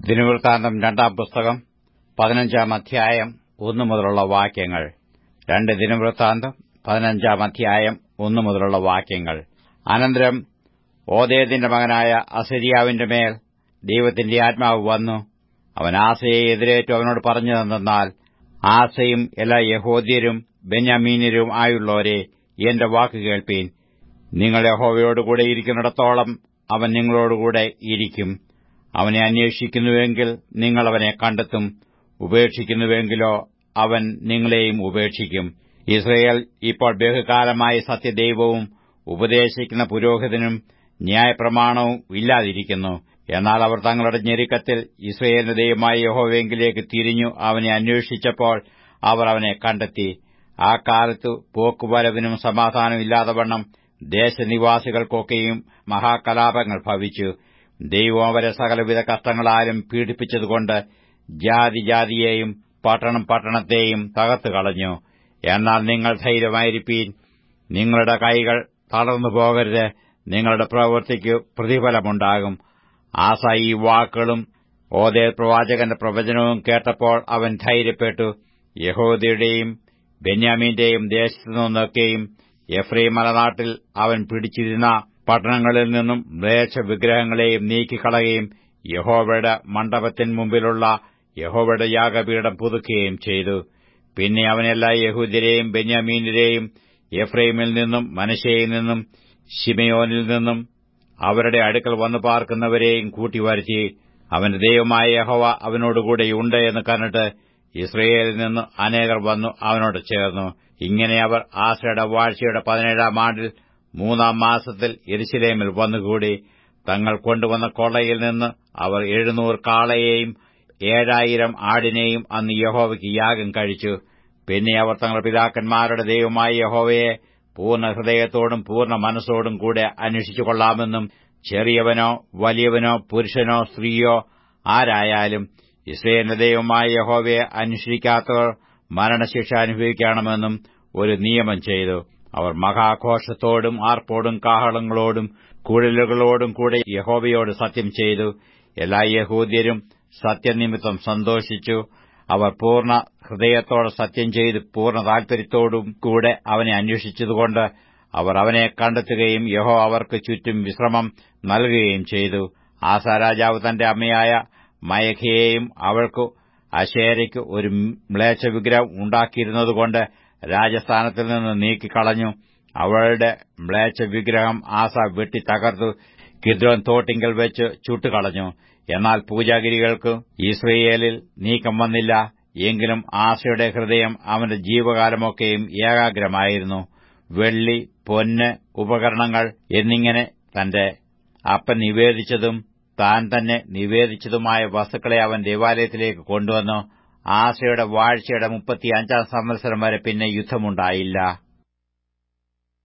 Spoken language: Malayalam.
ദിനവൃത്താന്തം രണ്ടാം പുസ്തകം പതിനഞ്ചാം അധ്യായം ഒന്നു മുതലുള്ള വാക്യങ്ങൾ രണ്ട് ദിനവൃത്താന്തം പതിനഞ്ചാം അധ്യായം ഒന്നു മുതലുള്ള വാക്യങ്ങൾ അനന്തരം ഓദേദിന്റെ മകനായ അസരിയാവിന്റെ മേൽ ദൈവത്തിന്റെ ആത്മാവ് വന്നു അവൻ ആസയെ എതിരേറ്റു അവനോട് പറഞ്ഞു തന്നാൽ ആസയും എല്ലാ യഹോദ്യരും ബെന്യാമീനരും ആയുള്ളവരെ എന്റെ വാക്ക് കേൾപ്പീൻ നിങ്ങൾ യഹോവയോടുകൂടെ ഇരിക്കുന്നിടത്തോളം അവൻ നിങ്ങളോടുകൂടെ ഇരിക്കും അവനെ അന്വേഷിക്കുന്നുവെങ്കിൽ നിങ്ങൾ അവനെ കണ്ടെത്തും ഉപേക്ഷിക്കുന്നുവെങ്കിലോ അവൻ നിങ്ങളെയും ഉപേക്ഷിക്കും ഇസ്രയേൽ ഇപ്പോൾ ബഹുകാലമായി സത്യദൈവവും ഉപദേശിക്കുന്ന പുരോഹിതനും ന്യായപ്രമാണവും ഇല്ലാതിരിക്കുന്നു എന്നാൽ അവർ തങ്ങളുടെ ഞെരുക്കത്തിൽ ഇസ്രയേലിന്റെ ദൈവമായ യഹോവെങ്കിലേക്ക് തിരിഞ്ഞു അവനെ അന്വേഷിച്ചപ്പോൾ അവർ അവനെ കണ്ടെത്തി ആ കാലത്ത് പോക്കുവരവിനും സമാധാനം ഇല്ലാതവണ്ണം ദേശനിവാസികൾക്കൊക്കെയും മഹാകലാപങ്ങൾ ഭവിച്ചു ദൈവം അവരെ സകലവിധ കഷ്ടങ്ങളാലും പീഡിപ്പിച്ചതുകൊണ്ട് ജാതി ജാതിയെയും പട്ടണം പട്ടണത്തെയും തകർത്തു കളഞ്ഞു എന്നാൽ നിങ്ങൾ ധൈര്യമായിരിപ്പീൻ നിങ്ങളുടെ കൈകൾ തളർന്നു പോകരുത് നിങ്ങളുടെ പ്രവൃത്തിക്ക് പ്രതിഫലമുണ്ടാകും ആസ ഈ വാക്കുകളും ഓദേ പ്രവാചകന്റെ പ്രവചനവും കേട്ടപ്പോൾ അവൻ ധൈര്യപ്പെട്ടു യഹോദയുടെയും ബെന്യാമീന്റെയും ദേശത്തു നിന്നൊക്കെയും എഫ്രൈം മലനാട്ടിൽ അവൻ പിടിച്ചിരുന്ന പട്ടണങ്ങളിൽ നിന്നും മ്ലേച്ഛ വിഗ്രഹങ്ങളെയും നീക്കിക്കളയുകയും യഹോവയുടെ മണ്ഡപത്തിന് മുമ്പിലുള്ള യഹോവയുടെ യാഗപീഠം പുതുക്കുകയും ചെയ്തു പിന്നെ അവൻ എല്ലാ യഹൂദ്യരെയും ബെന്യാമീനരെയും എഫ്രൈമിൽ നിന്നും മനശയിൽ നിന്നും ഷിമയോനിൽ നിന്നും അവരുടെ അടുക്കൽ വന്നു പാർക്കുന്നവരെയും കൂട്ടിവരുത്തി അവന്റെ ദൈവമായ യഹോവ അവനോടുകൂടെയുണ്ട് എന്ന് കണ്ടിട്ട് ഇസ്രയേലിൽ നിന്ന് അനേകർ വന്നു അവനോട് ചേർന്നു ഇങ്ങനെ അവർ ആസയുടെ വാഴ്ചയുടെ പതിനേഴാം ആണ്ടിൽ മൂന്നാം മാസത്തിൽ എരിശിലേമിൽ വന്നുകൂടി തങ്ങൾ കൊണ്ടുവന്ന കൊള്ളയിൽ നിന്ന് അവർ എഴുന്നൂറ് കാളയെയും ഏഴായിരം ആടിനെയും അന്ന് യഹോവയ്ക്ക് യാഗം കഴിച്ചു പിന്നെ അവർ തങ്ങളുടെ പിതാക്കന്മാരുടെ ദൈവമായ യഹോവയെ പൂർണ്ണ ഹൃദയത്തോടും പൂർണ്ണ മനസ്സോടും കൂടെ അന്വേഷിച്ചു കൊള്ളാമെന്നും ചെറിയവനോ വലിയവനോ പുരുഷനോ സ്ത്രീയോ ആരായാലും ഇസ്രയേലിന്റെ ദൈവമായ യഹോവയെ അന്വേഷിക്കാത്തവർ മരണശിക്ഷ അനുഭവിക്കണമെന്നും ഒരു നിയമം ചെയ്തു അവർ മഹാഘോഷത്തോടും ആർപ്പോടും കാഹളങ്ങളോടും കുഴലുകളോടും കൂടെ യഹോവയോട് സത്യം ചെയ്തു എല്ലാ യഹൂദ്യരും സത്യനിമിത്തം സന്തോഷിച്ചു അവർ പൂർണ്ണ ഹൃദയത്തോടെ സത്യം ചെയ്ത് പൂർണ്ണ താൽപര്യത്തോടും കൂടെ അവനെ അന്വേഷിച്ചതുകൊണ്ട് അവർ അവനെ കണ്ടെത്തുകയും യഹോ അവർക്ക് ചുറ്റും വിശ്രമം നൽകുകയും ചെയ്തു ആസാരാജാവ് തന്റെ അമ്മയായ മയഖയെയും അവൾക്കു അശേരയ്ക്ക് ഒരു മ്ലേച്ഛ വിഗ്രഹം ഉണ്ടാക്കിയിരുന്നതുകൊണ്ട് രാജസ്ഥാനത്തിൽ നിന്ന് നീക്കിക്കളഞ്ഞു അവളുടെ മ്ലേച്ഛ വിഗ്രഹം ആസ വെട്ടി തകർത്തു കിദ്രോൻ തോട്ടിങ്കൽ വെച്ച് ചുട്ടുകളഞ്ഞു എന്നാൽ പൂജാഗിരികൾക്ക് ഇസ്രയേലിൽ നീക്കം വന്നില്ല എങ്കിലും ആസയുടെ ഹൃദയം അവന്റെ ജീവകാലമൊക്കെയും ഏകാഗ്രമായിരുന്നു വെള്ളി പൊന്ന് ഉപകരണങ്ങൾ എന്നിങ്ങനെ തന്റെ അപ്പൻ നിവേദിച്ചതും താൻ തന്നെ നിവേദിച്ചതുമായ വസ്തുക്കളെ അവൻ ദേവാലയത്തിലേക്ക് കൊണ്ടുവന്നു ആസയുടെ വാഴ്ചയുടെ മുപ്പത്തിയഞ്ചാം സംവത്സരം വരെ പിന്നെ യുദ്ധമുണ്ടായില്ല